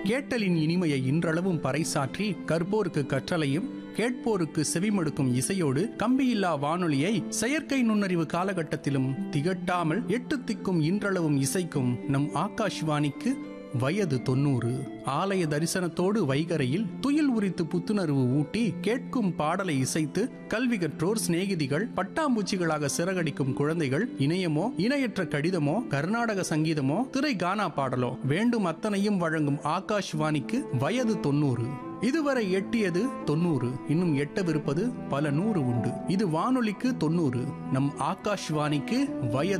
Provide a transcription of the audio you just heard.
கேட்டலின் இனிமையை இன்றளவும் பறைசாற்றி கற்போருக்கு கற்றலையும் கேட்போருக்கு செவிமடுக்கும் இசையோடு கம்பியில்லா வானொலியை செயற்கை நுண்ணறிவு காலகட்டத்திலும் திகட்டாமல் எட்டு திக்கும் இன்றளவும் இசைக்கும் நம் ஆகாஷ்வாணிக்கு வயது தொண்ணூறு ஆலய தரிசனத்தோடு வைகரையில் துயில் உரித்து புத்துணர்வு ஊட்டி கேட்கும் பாடலை இசைத்து கல்வி கற்றோர் சிநேகிதிகள் பட்டாம்பூச்சிகளாக சிறகடிக்கும் குழந்தைகள் இணையமோ இணையற்ற கடிதமோ கர்நாடக சங்கீதமோ திரை கானா பாடலோ வேண்டும் அத்தனையும் வழங்கும் ஆகாஷ்வாணிக்கு வயது தொண்ணூறு இதுவரை எட்டியது தொண்ணூறு இன்னும் எட்டவிருப்பது பல நூறு உண்டு இது வானொலிக்கு தொண்ணூறு நம் ஆகாஷ்வாணிக்கு வயது